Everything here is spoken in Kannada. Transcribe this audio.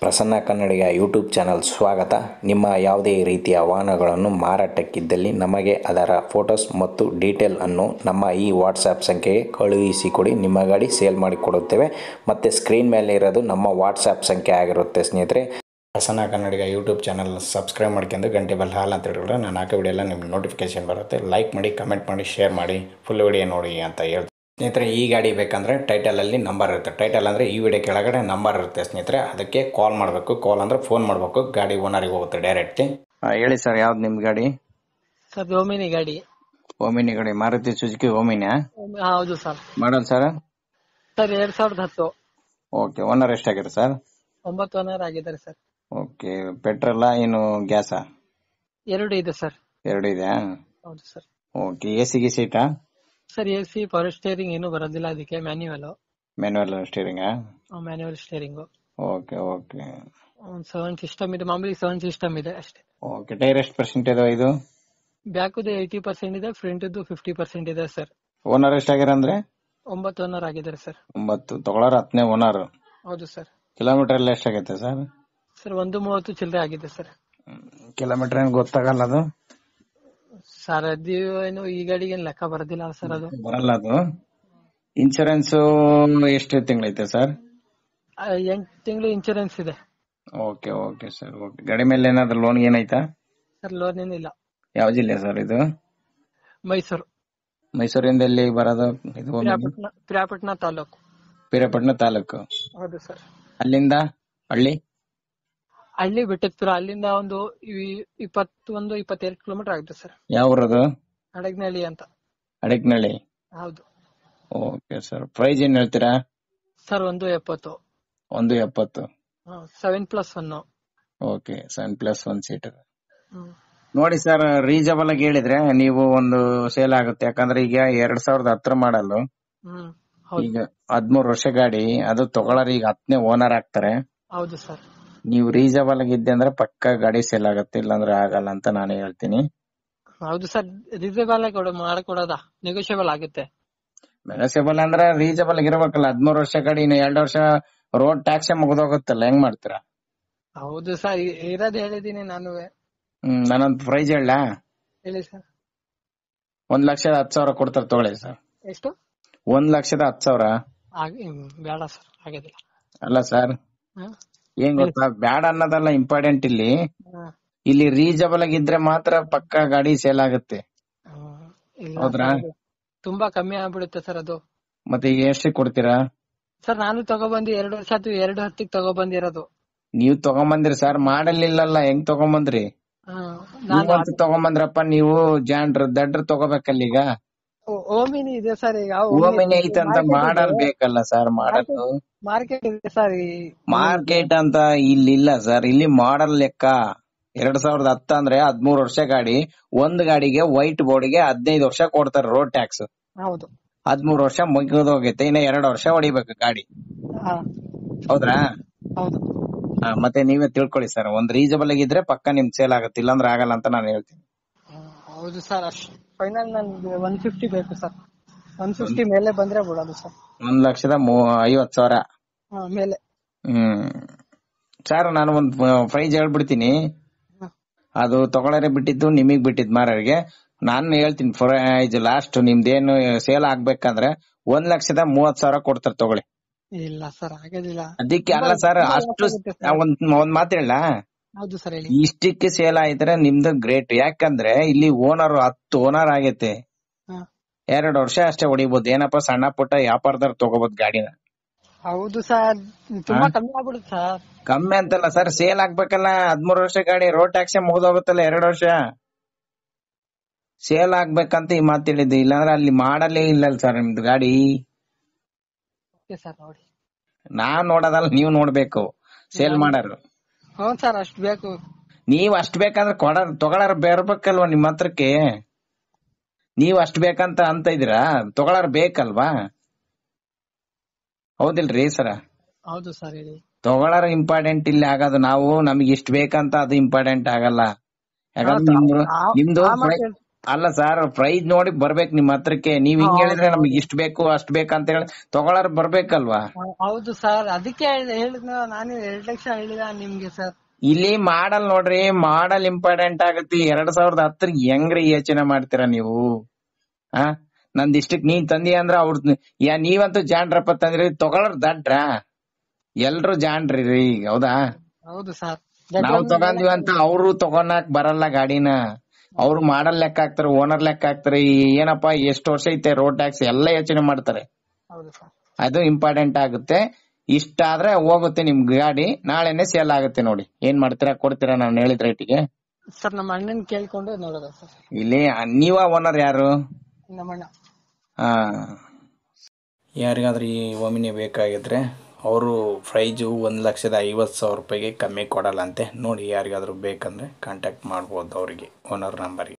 ಪ್ರಸನ್ನ ಕನ್ನಡಿಗ ಯೂಟ್ಯೂಬ್ ಚಾನಲ್ ಸ್ವಾಗತ ನಿಮ್ಮ ಯಾವುದೇ ರೀತಿಯ ವಾಹನಗಳನ್ನು ಮಾರಾಟಕ್ಕಿದ್ದಲ್ಲಿ ನಮಗೆ ಅದರ ಫೋಟೋಸ್ ಮತ್ತು ಡೀಟೇಲ್ ಅನ್ನು ನಮ್ಮ ಈ ವಾಟ್ಸಾಪ್ ಸಂಖ್ಯೆಗೆ ಕಳುಹಿಸಿಕೊಡಿ ನಿಮ್ಮ ಗಾಡಿ ಸೇಲ್ ಮಾಡಿ ಕೊಡುತ್ತೇವೆ ಮತ್ತು ಸ್ಕ್ರೀನ್ ಮೇಲೆ ಇರೋದು ನಮ್ಮ ವಾಟ್ಸಾಪ್ ಸಂಖ್ಯೆ ಆಗಿರುತ್ತೆ ಸ್ನೇಹಿತರೆ Prasanna Kannadiga YouTube channel subscribe ಮಾಡ್ಕೊಂಡು ಗಂಟೆ ಬೆಲ್ ಹಾಲ್ ಅಂತ ಹೇಳಿದ್ರೆ ನಾನು ಹಾಕೋ ವಿಡಿಯೋ ಎಲ್ಲ ನಿಮ್ಗೆ ನೋಟಿಫಿಕೇಶನ್ ಬರುತ್ತೆ ಲೈಕ್ ಮಾಡಿ ಕಮೆಂಟ್ ಮಾಡಿ ಶೇರ್ ಮಾಡಿ ಫುಲ್ ವಿಡಿಯೋ ನೋಡಿ ಅಂತ ಹೇಳ್ತೀನಿ ಸ್ನೇಹಿತರೆ ಈ ಗಾಡಿ ಬೇಕಂದರೆ ಟೈಟಲಲ್ಲಿ ನಂಬರ್ ಇರುತ್ತೆ ಟೈಟಲ್ ಅಂದರೆ ಈ ವಿಡಿಯೋ ಕೆಳಗಡೆ ನಂಬರ್ ಇರುತ್ತೆ ಸ್ನೇಹಿತರೆ ಅದಕ್ಕೆ ಕಾಲ್ ಮಾಡಬೇಕು ಕಾಲ್ ಅಂದರೆ ಫೋನ್ ಮಾಡಬೇಕು ಗಾಡಿ ಓನರಿಗೆ ಹೋಗುತ್ತೆ ಡೈರೆಕ್ಟ್ಲಿ ಹೇಳಿ ಸರ್ ಯಾವ್ದು ನಿಮ್ಮ ಗಾಡಿ ಸರ್ ಓಮಿನಿ ಗಾಡಿ ಓಮಿನಿ ಗಾಡಿ ಮಾರುತಿ ಸುಜುಕಿ ಓಮಿನಿಯಾ ಹಾ, ಹೌದು ಸರ್ ಮಾಡಲ್ ಸರ್ ಸರ್ ಎರಡ್ ಸಾವಿರದ ಹತ್ತು ಓಕೆ ಓನರ್ ಎಷ್ಟಾಗಿದೆ ಸರ್ ಒಂಬತ್ತು ಓನರ್ ಆಗಿದ್ದಾರೆ ಸರ್ ಓಕೆ ಪೆಟ್ರೋಲಾ ಏನು ಗ್ಯಾಸಾ ಎರಡು ಇದೆ ಸರ್ ಎರಡು ಇದೆಯಾ ಹೌದು ಸರ್ ಓಕೆ ಎ ಸಿ ಗಿ ಸೀಟಾ sir A C power steering ಏನು ಬರೋದಿಲ್ಲ ಅದಕ್ಕೆ ಮ್ಯಾನ್ಯುವಲ್ ಮ್ಯಾನುವಲ್ ಸ್ಟೀರಿಂಗಾ manual steering okay okay seven system ಇದೆ ಮಾಮೂಲಿ ಸೆವೆನ್ ಸಿಸ್ಟಮ್ ಇದೆ ಅಷ್ಟೇ ಓಕೆ ಟೈರ್ ಎಷ್ಟು ಪರ್ಸೆಂಟ್ ಇದಾವೆ ಇದು ಬ್ಯಾಕ್ ಏಯ್ಟಿ ಪರ್ಸೆಂಟ್ ಇದೆ ಫ್ರಂಟ್ ಫಿಫ್ಟಿ ಪರ್ಸೆಂಟ್ ಇದೆ ಸರ್ ಓನರ್ ಎಷ್ಟಾಗ್ಯಾರ ಅಂದ್ರೆ ಒಂಬತ್ತು ಓನರ್ ಆಗಿದ್ದಾರೆ ಸರ್ ಒಂಬತ್ತು ತಗೊಳ್ಳೋರು ಹತ್ತನೇ ಓನರ್ ಹೌದು ಸರ್ ಕಿಲೋಮೀಟರ್ ಎಲ್ಲ ಎಷ್ಟಾಗೈತೆ ಸರ್ ಸರ್ ಒಂದು ಮೂವತ್ತು ಚಿಲ್ಲರೆ ಆಗಿದೆ ಸರ್ ಕಿಲೋಮೀಟರ್ ಏನು ಗೊತ್ತಾಗಲ್ಲ ಅದು ಸರ್ ಅದು ಏನು ಈ ಗಾಡಿಗೆ ಏನ್ ಲೆಕ್ಕ ಬರೋದಿಲ್ಲ ಸರ್ ಅದು ಬರಲ್ಲ ಅದು ಇನ್ಶೂರೆನ್ಸ್ ಎಷ್ಟು ತಿಂಗಳೈತೆ ಸರ್ ಆ, ಎಂಟ್ ತಿಂಗಳು ಇನ್ಶೂರೆನ್ಸ್ ಇದೆ ಓಕೆ ಓಕೆ ಸರ್ ಓಕೆ ಗಾಡಿ ಮೇಲೆ ಏನಾದ್ರು ಲೋನ್ ಏನೈತಾ ಸರ್ ಲೋನ್ ಏನಿಲ್ಲ ಯಾವ ಜಿಲ್ಲೆ ಸರ್ ಇದು ಮೈಸೂರು ಮೈಸೂರಿಂದ ಎಲ್ಲಿ ಬರೋದು ಇದು ಒಂದು ಪಿರಿಯಾಪಟ್ನ ಪಿರಿಯಾಪಟ್ನ ತಾಲೂಕು ಪಿರಿಯಾಪಟ್ಟಣ ತಾಲೂಕು ಹೌದು ಸರ್ ಅಲ್ಲಿಂದ ಹಳ್ಳಿ ಹಳ್ಳಿ ಬಿಟ್ಟಿರ್ತೀರ ಅಲ್ಲಿಂದ ಒಂದು ಇ- ಇಪ್ಪತ್ತೊಂದು ಇಪ್ಪತ್ತೆರಡು ಕಿಲೋಮೀಟರ್ ಆಗುತ್ತೆ ಸರ್ ಯಾವ ಊರದು ಹಡಗ್ನಳ್ಳಿ ಅಂತ ಅಡಕ್ನಳ್ಳಿ ಹೌದು ಓಕೆ ಸರ್ ಪ್ರೈಸ್ ಏನ್ ಹೇಳ್ತೀರಾ ಸರ್ ಒಂದು ಎಪ್ಪತ್ತು ಒಂದು ಎಪ್ಪತ್ತು seven plus one okay seven plus one seater ನೋಡಿ ಸರ್ ರೀಸನಬಲ್ ಆಗಿ ಹೇಳಿದ್ರೆ ನೀವು ಒಂದು ಸೇಲ್ ಆಗುತ್ತೆ ಯಾಕಂದ್ರೆ ಈಗ ಎರಡ್ ಸಾವಿರದ ಹತ್ತರ ಮಾಡಲು ಹ್ಮ್ ಹೌದು ಈಗ ಹದ್ಮೂರು ವರ್ಷ ಗಾಡಿ ಅದು ತಗೊಳ್ಳೋರು ಈಗ ಹತ್ತನೇ ಓನರ್ ಆಗ್ತಾರೆ ಹೌದು ಸರ್ ನೀವು ರೀಸನಬಲ್ ಆಗಿದ್ದೆ ಅಂದ್ರೆ ಪಕ್ಕ ಗಾಡಿ ಸೇಲ್ ಆಗುತ್ತೆ ಇಲ್ಲಾಂದ್ರೆ ಆಗಲ್ಲ ಅಂತ ನಾನು ಹೇಳ್ತೀನಿ ಹೌದು ಸರ್ ರಿಸೇಬಲ್ ಕೊಡ ಮಾಡ್ಕೊಡೋದ ನೆಗೋಷಿಯಬಲ್ ಆಗುತ್ತೆ ಮೆಗಸೇಬಲ್ ಅಂದ್ರೆ ರೀಸನಬಲ್ ಆಗಿರ್ಬೇಕಲ್ಲ ಹದ್ಮೂರು ವರ್ಷ ಗಾಡಿ ಇನ್ನು ಎರಡು ವರ್ಷ ರೋಡ್ ಟ್ಯಾಕ್ಸ್ ಮುಗ್ದೋಗುತ್ತಲ್ಲ ಹೆಂಗ್ ಮಾಡ್ತೀರಾ ಹೌದು ಸರ್ ಇರೋದ್ ಹೇಳಿದೀನಿ ನಾನು ಹ್ಮ್ ನಾನೊಂದು ಪ್ರೈಸ್ ಹೇಳ ಹೇಳಿ ಸರ್ ಒಂದ್ ಲಕ್ಷದ ಹತ್ತು ಸಾವಿರ ಕೊಡ್ತಾರೆ ತಗೊಳ್ಳಿ ಸರ್ ಎಷ್ಟು ಒಂದ್ ಲಕ್ಷದ ಹತ್ತು ಸಾವಿರ ಆಗ- ಹ್ಮ್, ಬೇಡ ಸರ್ ಆಗೋದಿಲ್ಲ ಅಲ್ಲ ಸರ್ ಹ್ಮ್. ಏನ್ ಗೊತ್ತಾ ಬ್ಯಾಡ ಅನ್ನೋದಲ್ಲ ಇಂಪಾರ್ಟೆಂಟ್ ಇಲ್ಲಿ ಹ್ಮ್. ಇಲ್ಲಿ ರೀಸನಬಲ್ ಆಗಿದ್ರೆ ಮಾತ್ರ ಪಕ್ಕ ಗಾಡಿ ಸೇಲ್ ಆಗುತ್ತೆ ಹ್ಮ್. ಇಲ್ಲ ಹೌದ್ರಾ? sir, ಅದು ತುಂಬಾ ಕಮ್ಮಿ ಆಗ್ಬಿಡುತ್ತೆ ಸರ್ ಅದು ಮತ್ತೆ ಈಗ ಎಷ್ಟಿಗೆ ಕೊಡ್ತೀರಾ ಸರ್ ನಾನು ತಗೊಬಂದು ಎರಡು ವರ್ಷ ಆಯ್ತು ಎರಡು ಹತ್ತಿಗೆ ತಗೊಬಂದಿರೋದು ನೀವ್ ತಗೊಂಬಂದ್ರಿ ಸರ್ ಮಾಡಲಿಲ್ಲಲ್ಲ ಹೆಂಗ್ ತಗೊಂಬಂದ್ರಿ ಹ್ಮ್. ನಾನು ನೀವಂತೂ ತಗೊಂಬಂದ್ರಪ್ಪ ನೀವು ಜಾಂಡ್ರ ದಡ್ರ ತಗೋಬೇಕಲ್ಲ ಈಗ ಓ- ಓಮಿನಿ ಇದೆ ಸರ್ ಈಗ ಓಮಿನಿ ಐತಂತ ಮಾಡಲ್ ಬೇಕಲ್ಲ ಸರ್ ಮಾಡಲು ಮಾರ್ಕೆಟ್ ಇದೆ ಸರ್ ಈ ಮಾರ್ಕೆಟ್ ಅಂತ ಇಲ್ಲಿ ಇಲ್ಲ ಸರ್ ಇಲ್ಲಿ ಮಾಡಲ್ ಲೆಕ್ಕ ಎರಡ್ ಸಾವಿರದ ಹತ್ತ ಅಂದ್ರೆ ಹದ್ಮೂರ್ ವರ್ಷ ಗಾಡಿ ಒಂದ್ ಗಾಡಿಗೆ ವೈಟ್ ಬೋರ್ಡ್ಗೆ ಹದಿನೈದು ವರ್ಷ ಕೊಡ್ತಾರೆ ರೋಡ್ ಟ್ಯಾಕ್ಸ್ ಹೌದು ಹದ್ಮೂರ್ ವರ್ಷ ಮುಗಿದೋಗೈತೆ ಇನ್ನ ಎರಡ್ ವರ್ಷ ಹೊಡಿಬೇಕು ಗಾಡಿ ಹಾ ಹೌದ್ರಾ ಹೌದು ಹಾ, ಮತ್ತೆ ನೀವೇ ತಿಳ್ಕೊಳ್ಳಿ ಸರ್ ಒಂದ್ ರೀಸನಬಲ್ ಆಗಿದ್ರೆ ಪಕ್ಕ ನಿಮ್ ಸೇಲ್ ಆಗುತ್ತೆ ಇಲ್ಲಾಂದ್ರೆ ಆಗಲ್ಲ ಅಂತ ನಾನು ಹೇಳ್ತೀನಿ ಹ್ಮ್, ಹೌದು ಸರ್ ಅಷ್ಟ್ ಫೈನಲ್ ನನ್ಗೆ ಒನ್ ಫಿಫ್ಟಿ ಬೇಕು ಸರ್ ಒನ್ ಫಿಫ್ಟಿ ಮೇಲೆ ಬಂದ್ರೆ ಬಿಡೋದು ಸರ್ ಒಂದ್ ಲಕ್ಷದ ಮೂ- ಐವತ್ ಸಾವಿರ ಹಾ ಮೇಲೆ ಹ್ಮ್ ಸರ್ ನಾನು ಒಂದ್ ಪ್ರೈಸ್ ಹೇಳ್ಬಿಡ್ತೀನಿ ಹ್ಮ್. ಅದು ತಗೊಳ್ಳೋರೆ ಬಿಟ್ಟಿದ್ದು ನಿಮಗ್ ಬಿಟ್ಟಿದ್ ಮಾರರಿಗೆ ನಾನು ಹೇಳ್ತೀನಿ ಪ್ರೈಸ್ ಲಾಸ್ಟ್ ನಿಮ್ದೇನು ಸೇಲ್ ಆಗ್ಬೇಕಂದ್ರೆ ಒಂದ್ ಲಕ್ಷದ ಮೂವತ್ ಸಾವಿರ ಕೊಡ್ತಾರೆ ತಗೊಳ್ಳಿ ಇಲ್ಲ ಸರ್ ಆಗೋದಿಲ್ಲ ಅದಕ್ಕೆ ಅಲ್ಲ ಸರ್ ತುಂಬಾ ಅಷ್ಟು ಲಾಸ್ ಆಗುತ್ತೆ sir. ಒಂದ್ ಒಂದ್ ಮಾತು ಹೇಳ ಹೌದು ಸರ್ ಹೇಳಿ ಇಷ್ಟಕ್ಕೆ ಸೇಲ್ ಆಯ್ತಾರೆ ನಿಮ್ದು ಗ್ರೇಟ್ ಯಾಕಂದ್ರೆ ಇಲ್ಲಿ ಓನರ್ ಹತ್ತು ಓನರ್ ಆಗೈತೆ ಹಾ. ಎರಡ್ ವರ್ಷ ಅಷ್ಟೇ ಹೊಡಿಬಹುದು ಏನಪ್ಪಾ ಸಣ್ಣ ಪುಟ್ಟ ವ್ಯಾಪಾರದವ್ರು ತಗೋಬಹುದು ಗಾಡಿನ ಹೌದು ಸರ್ ತುಂಬಾ ಕಮ್ಮಿ ಆಗ್ಬಿಡುತ್ತೆ ಸರ್ ಕಮ್ಮಿ ಅಂತಲ್ಲ ಸರ್ ಸೇಲ್ ಆಗ್ಬೇಕಲ್ಲ ಹದ್ಮೂರು ವರ್ಷ ಗಾಡಿ ರೋಡ್ ಟ್ಯಾಕ್ಸ್ ಮುಗ್ದೋಗುತ್ತಲ್ಲ ಎರಡ್ ವರ್ಷ ಸೇಲ್ ಆಗ್ಬೇಕಂತ ಈ ಮಾತು ಹೇಳಿದ್ದು ಇಲ್ಲಾಂದ್ರೆ ಅಲ್ಲಿ ಮಾಡಲೇ ಇಲ್ಲ ಸರ್ ನಿಮ್ದು ಗಾಡಿ ಓಕೆ ಸರ್ ನೋಡಿ ನಾನ್ ನೋಡೋದಲ್ಲ ನೀವ್ ನೋಡ್ಬೇಕು ಸೇಲ್ ಮಾಡಾರು ಹ್ಞೂ ಸರ್ ಅಷ್ಟ್ ಬೇಕು ನೀವ್ ಅಷ್ಟ್ ಬೇಕಂದ್ರೆ ಕೊಡ ತಗೊಳಾರ ಬೇರ್ಬೇಕಲ್ವಾ ನಿಮ್ ಹತ್ರಕ್ಕೆ ನೀವ್ ಅಷ್ಟ್ ಬೇಕಂತ ಅಂತ ಇದೀರಾ ತಗೊಳಾರ ಬೇಕಲ್ವಾ ಹೌದಿಲ್ರಿ ಸರ ಹೌದು ಸರ್ ಹೇಳಿ ತಗೊಳಾರ ಇಂಪಾರ್ಟೆಂಟ್ ಇಲ್ಲಿ ಆಗೋದು ನಾವು ನಮಗೆ ಇಷ್ಟ ಬೇಕಂತ ಅದು ಇಂಪಾರ್ಟೆಂಟ್ ಆಗಲ್ಲ ಯಾಕಂದ್ರೆ ನಿಮ್ದು ಆ- ನಿಮ್ದು ಆ ಮಾತ್ ಪ್ರೈ- ಹೇಳ್- ಅಲ್ಲ ಸರ್ ಪ್ರೈಸ್ ನೋಡಿ ಬರ್ಬೇಕು ನಿಮ್ ಹತ್ರಕ್ಕೆ ನೀವ್ ಹಿಂಗ್ ಹೇಳಿದ್ರೆ ನಮ್ಗೆ ಇಷ್ಟ ಬೇಕು ಅಷ್ಟ್ ಬೇಕಂತ ಹೇಳಿ ತಗೊಳಾರ ಬರ್ಬೇಕಲ್ವಾ ಹ- ಹೌದು ಸರ್ ಅದಕ್ಕೆ ಹೇಳಿದ್ನ ನಾನು ಎರಡ್ ಲಕ್ಷ ಹೇಳಿದ ನಿಮ್ಗೆ ಸರ್ ಇಲ್ಲಿ ಮಾಡಲ್ ನೋಡ್ರಿ ಮಾಡಲ್ ಇಂಪಾರ್ಟೆಂಟ್ ಆಗತ್ತೆ ಎರಡ್ ಸಾವಿರದ ಹತ್ತರ ಹೆಂಗ್ರಿ ಯೋಚನೆ ಮಾಡ್ತೀರಾ ನೀವು ಆ ನಂದ್ ಇಷ್ಟಕ್ ನೀನ್ ತಂದಿ ಅಂದ್ರ ಅವ್ರ ಯಾ ನೀವಂತೂ ಜಾಣ್ರಪ್ಪ ತಂದ್ರಿ ತಗೊಳರ್ ದಡ್ರ ಎಲ್ರು ಜಾಣ್ರಿ ರೀ ಹೌದಾ ಹೌದು ಸರ್ ನಾವ್ ತಗೊಂದಿವಿ ಅಂತ ಅವ್ರು ತಗೊಳಕ್ ಬರಲ್ಲ ಗಾಡಿನ ಅವ್ರು ಮಾಡಲ್ ಲೆಕ್ಕ ಹಾಕ್ತಾರೆ ಓನರ್ ಲೆಕ್ಕ ಹಾಕ್ತಾರೆ ಈ ಏನಪ್ಪಾ ಎಷ್ಟ್ ವರ್ಷ ಐತೆ ರೋಡ್ ಟ್ಯಾಕ್ಸ್ ಎಲ್ಲ ಯೋಚನೆ ಮಾಡ್ತಾರೆ ಹೌದು ಸರ್ ಅದು ಇಂಪಾರ್ಟೆಂಟ್ ಆಗುತ್ತೆ ಇಷ್ಟ ಆದ್ರೆ ಹೋಗುತ್ತೆ ನಿಮ್ ಗಾಡಿ ನಾಳೆನೆ ಸೇಲ್ ಆಗುತ್ತೆ ನೋಡಿ ಏನ್ ಮಾಡ್ತೀರಾ ಕೊಡ್ತೀರಾ ನಾನು ಹೇಳಿದ ರೇಟಿಗೆ ಸರ್ ನಮ್ಮ ಅಣ್ಣನ್ ಕೇಳ್ಕೊಂಡು ನೋಡೋದ ಸರ್ ಇಲ್ಲಿ ನೀವ ಓನರ್ ಯಾರು ನಮ್ಮ ಅಣ್ಣ ಆ ಯಾರಿಗಾದ್ರೂ ಈ ಒಮಿನಿ ಬೇಕಾಗಿದ್ರೆ ಅವರು ಪ್ರೈಜು ಒಂದು ಲಕ್ಷದ ಐವತ್ತು ಸಾವಿರ ರೂಪಾಯಿಗೆ ಕಮ್ಮಿ ಕೊಡಲ್ಲಂತೆ ನೋಡಿ ಯಾರಿಗಾದ್ರೂ ಬೇಕಂದರೆ ಕಾಂಟ್ಯಾಕ್ಟ್ ಮಾಡ್ಬೋದು ಅವರಿಗೆ ಓನರ್ ನಂಬರಿಗೆ